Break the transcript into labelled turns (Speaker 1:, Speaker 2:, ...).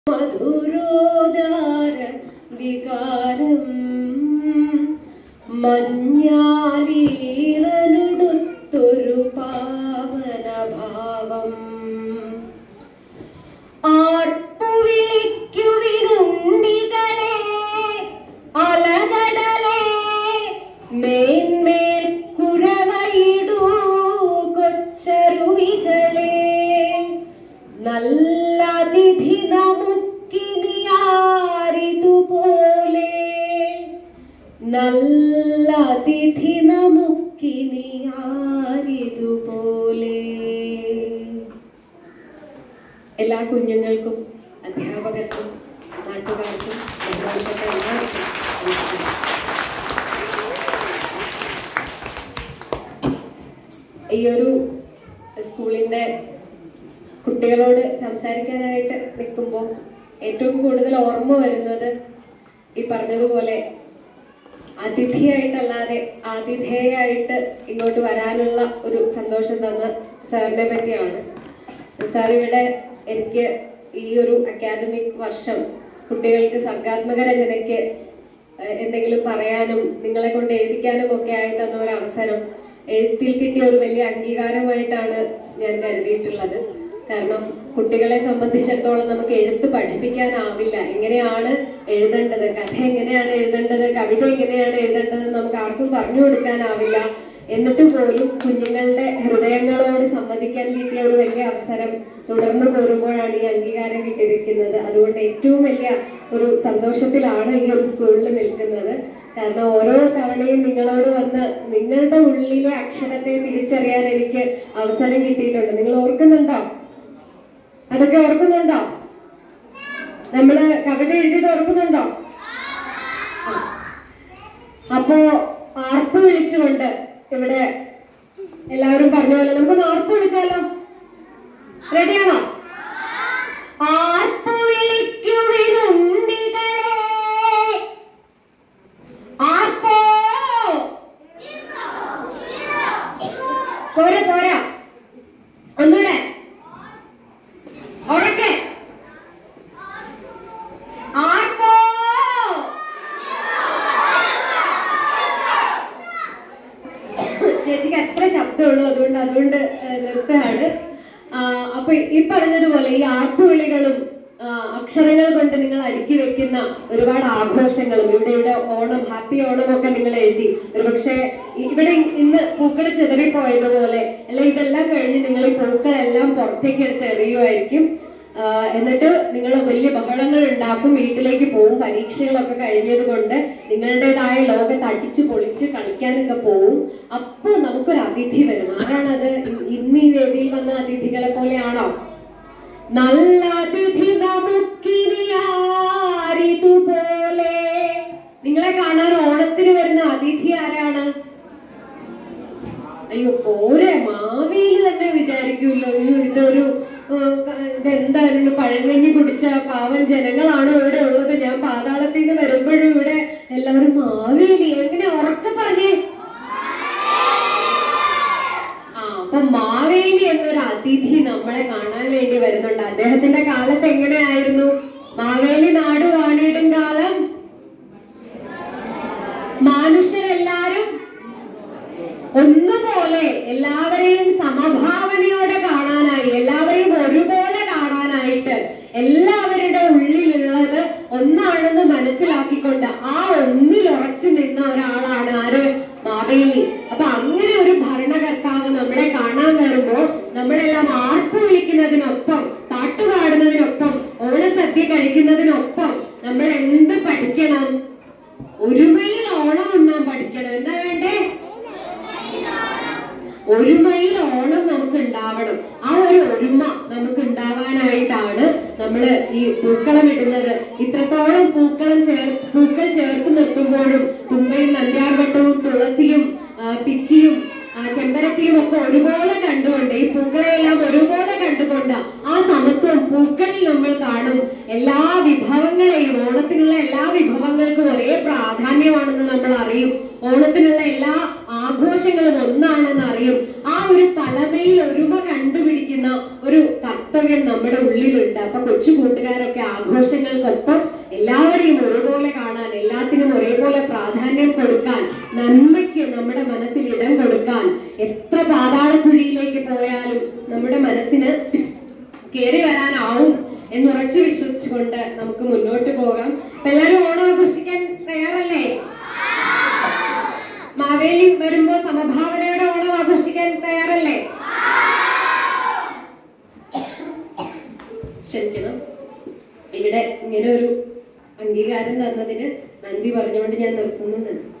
Speaker 1: മധുരോദാര വികാരം മഞ്ഞാലീറനുടുത്തൊരു പാവനഭാവം ആർപ്പുവിളിക്കുവിനുണ്ടികളെ അലകടലെ മേന്മേൽ കുരവയിടൂ കൊച്ചരുവികളെ നല്ല അതിഥി നമുക്കിനിയാരിതുപോലെ നല്ല അതിഥി നമുക്കിനിയാരിതുപോലെ എല്ലാ കുഞ്ഞുങ്ങൾക്കും അധ്യാപകർക്കും നാട്ടുകാർക്കും ബഹുമാനപ്പെട്ട എല്ലാവർക്കും നമസ്കാരം. ഈ ഒരു സ്കൂളിന്റെ കുട്ടികളോട് സംസാരിക്കാനായിട്ട് നിൽക്കുമ്പോൾ ഏറ്റവും കൂടുതൽ ഓർമ്മ വരുന്നത് ഈ പറഞ്ഞതുപോലെ അതിഥിയായിട്ടല്ലാതെ ആതിഥേയായിട്ട് ഇങ്ങോട്ട് വരാനുള്ള ഒരു സന്തോഷം തന്ന സാറിനെ പറ്റിയാണ് സാർ ഇവിടെ എനിക്ക് ഈ ഒരു അക്കാദമിക് വർഷം കുട്ടികൾക്ക് സർഗാത്മക രചനയ്ക്ക് ഏഹ്, എന്തെങ്കിലും പറയാനും നിങ്ങളെ കൊണ്ട് എഴുതിക്കാനും ഒക്കെ ആയി തന്ന ഒരു അവസരം എഴുത്തിൽ കിട്ടിയ ഒരു വലിയ അംഗീകാരമായിട്ടാണ് ഞാൻ കരുതിയിട്ടുള്ളത് കാരണം കുട്ടികളെ സംബന്ധിച്ചിടത്തോളം നമുക്ക് എഴുത്ത് പഠിപ്പിക്കാനാവില്ല എങ്ങനെയാണ് എഴുതേണ്ടത് കഥ എങ്ങനെയാണ് എഴുതേണ്ടത് കവിത എങ്ങനെയാണ് എഴുതേണ്ടത് നമുക്ക് ആർക്കും പറഞ്ഞു കൊടുക്കാനാവില്ല എന്നിട്ട് പോലും കുഞ്ഞുങ്ങളുടെ ഹൃദയങ്ങളോട് സംവദിക്കാൻ കിട്ടിയ ഒരു വലിയ അവസരം തുടർന്ന് പോരുമ്പോഴാണ് ഈ അംഗീകാരം കിട്ടിയിരിക്കുന്നത് അതുകൊണ്ട് ഏറ്റവും വലിയ ഒരു സന്തോഷത്തിലാണ് ഈ ഒരു സ്കൂളിൽ നിൽക്കുന്നത് കാരണം ഓരോ തവണയും നിങ്ങളോട് വന്ന് നിങ്ങളുടെ ഉള്ളിലെ അക്ഷരത്തെ തിരിച്ചറിയാൻ എനിക്ക് അവസരം കിട്ടിയിട്ടുണ്ട് നിങ്ങൾ ഓർക്കുന്നുണ്ടോ അതൊക്കെ ഓർക്കുന്നുണ്ടോ നമ്മള് കവിത എഴുതിയത് ഓർക്കുന്നുണ്ടോ ആ. അപ്പോ ആർപ്പ് വിളിച്ചുകൊണ്ട് ഇവിടെ എല്ലാവരും പറഞ്ഞ പോലെ നമുക്കൊന്ന് ആർപ്പ് വിളിച്ചാലോ റെഡിയാണോ ആർപ്പ് വിളിക്കുവിനുണ്ടികളെ ആർപ്പോ പോരാ പോരാ ഒന്നൂടെ ഉറക്കെ ആർപ്പോ ചേച്ചിക്ക് എത്ര ശബ്ദമുള്ളൂ അതുകൊണ്ട് അതുകൊണ്ട് ഏഹ്, നിർത്തുകയാണ് ആ, അപ്പൊ ഈ പറഞ്ഞതുപോലെ ഈ ആർപ്പുവിളികളും ആ, അക്ഷരങ്ങൾ കൊണ്ട് നിങ്ങൾ അടുക്കി വെക്കുന്ന ഒരുപാട് ആഘോഷങ്ങളും ഇവിടെ ഇവിടെ ഓണം ഹാപ്പി ഓണം ഒക്കെ നിങ്ങൾ എഴുതി ഒരുപക്ഷെ ഇവിടെ ഇന്ന് പൂക്കൾ ചിതറിപ്പോയതുപോലെ അല്ല ഇതെല്ലാം കഴിഞ്ഞ് നിങ്ങൾ ഈ പൂക്കളെല്ലാം പുറത്തേക്ക് എടുത്ത് എറിയുമായിരിക്കും ആ, എന്നിട്ട് നിങ്ങൾ വലിയ ബഹളങ്ങൾ ഉണ്ടാക്കും വീട്ടിലേക്ക് പോകും പരീക്ഷകളൊക്കെ കഴിഞ്ഞത് കൊണ്ട് നിങ്ങളുടേതായ ലോകത്ത് അടിച്ചു പൊളിച്ച് കളിക്കാനൊക്കെ പോവും അപ്പോ നമുക്കൊരു അതിഥി വരും ആരാണത് ഇ- ഇന്ന് ഈ വേദിയിൽ വന്ന അതിഥികളെ പോലെയാണോ നല്ല അതിഥി നമുക്കിനി ആരിതുപോലെ നിങ്ങളെ കാണാൻ ഓണത്തിന് വരുന്ന അതിഥി ആരാണ് അയ്യോ പോരെ മാവേലി തന്നെ വിചാരിക്കുമല്ലോ അയ്യോ ഇതൊരു ഏഹ്, ക- ഇതെന്തായിരുന്നു പഴങ്കഞ്ഞി കുടിച്ച പാവൻ ജനങ്ങളാണ് ഇവിടെ ഉള്ളത് ഞാൻ പാതാളത്തിൽ നിന്ന് വരുമ്പോഴും ഇവിടെ എല്ലാവരും മാവേലി എങ്ങനെ ഉറക്കെ പറഞ്ഞേ ആ അപ്പൊ മാവേലി എന്നൊരു അതിഥി നമ്മളെ കാണാൻ വേണ്ടി വരുന്നുണ്ട് അദ്ദേഹത്തിന്റെ കാലത്ത് എങ്ങനെയായിരുന്നു മാവേലി നാട് വാണിയിടും കാലം മനുഷ്യരെല്ലാരും ഒന്നുപോലെ എല്ലാവരെയും സമഭാവനയോടെ കാണാനായി എല്ലാവരെയും ഒരുപോലെ കാണാനായിട്ട് എല്ലാവരുടെ ഉള്ളിലുള്ളത് ഒന്നാണെന്ന് മനസ്സിലാക്കിക്കൊണ്ട് ആ ഒന്നിൽ ഉറച്ചു നിന്ന ഒരാളാണ് ആര് മാവേലി അപ്പൊ അങ്ങനെ ഒരു ഭരണകർത്താവ് നമ്മളെ കാണാൻ വരുമ്പോൾ നമ്മളെല്ലാം ആർപ്പ് വിളിക്കുന്നതിനൊപ്പം പാട്ട് പാടുന്നതിനൊപ്പം ഓണസദ്യ കഴിക്കുന്നതിനൊപ്പം നമ്മൾ എന്ത് പഠിക്കണം ഒരുമയിൽ ഓണം ഉണ്ണാൻ പഠിക്കണം എന്താ വേണ്ടേ ഒരുമയിൽ ഓണം നമുക്ക് ഉണ്ടാവണം ആ ഒരു ഒരുമ നമുക്ക് ഉണ്ടാവാനായിട്ടാണ് നമ്മൾ ഈ പൂക്കളം ഇടുന്നത് ഇത്രത്തോളം പൂക്കളം ചേർ പൂക്കൾ ചേർത്ത് നിർത്തുമ്പോഴും തുമ്പയും നന്ദ്യാർവട്ടവും തുളസിയും ആ, പിച്ചിയും ആ, ചെമ്പരത്തിയും ഒക്കെ ഒരുപോലെ കണ്ടുകൊണ്ട് ഈ പൂക്കളെയെല്ലാം ഒരുപോലെ കണ്ടുകൊണ്ട് ആ സമത്വം പൂക്കളിൽ നമ്മൾ കാണും എല്ലാ വിഭവങ്ങളെയും ഓണത്തിനുള്ള എല്ലാ വിഭവങ്ങൾക്കും ഒരേ പ്രാധാന്യമാണെന്ന് നമ്മൾ അറിയും ഓണത്തിനുള്ള എല്ലാ ആഘോഷങ്ങളും ഒന്നാണെന്ന് അറിയും ആ ഒരു പലമയിൽ ഒരുമ കണ്ടുപിടിക്കുന്ന ഒരു കർത്തവ്യം നമ്മുടെ ഉള്ളിലുണ്ട് അപ്പൊ കൊച്ചു കൂട്ടുകാരൊക്കെ ആഘോഷങ്ങൾക്കൊപ്പം എല്ലാവരെയും ഒരുപോലെ കാണാൻ എല്ലാത്തിനും ഒരേപോലെ പ്രാധാന്യം കൊടുക്കാൻ നന്മയ്ക്ക് നമ്മുടെ മനസ്സിൽ ഇടം കൊടുക്കാൻ എത്ര പാതാളക്കുഴിയിലേക്ക് പോയാലും നമ്മുടെ മനസ്സിന് കയറി വരാനാവും എന്നുറച്ചു വിശ്വസിച്ചുകൊണ്ട് നമുക്ക് മുന്നോട്ട് പോകാം അപ്പൊ എല്ലാവരും ഓണം ആഘോഷിക്കാൻ തയ്യാറല്ലേ മാവേലി വരുമ്പോ സമഭാവനയുടെ ഓണം ആഘോഷിക്കാൻ തയ്യാറല്ലേ ക്ഷമിക്കണം ഇവിടെ ഇങ്ങനെ ഒരു അംഗീകാരം തന്നതിന് നന്ദി പറഞ്ഞുകൊണ്ട് ഞാൻ നിർത്തുന്നു നന്ദി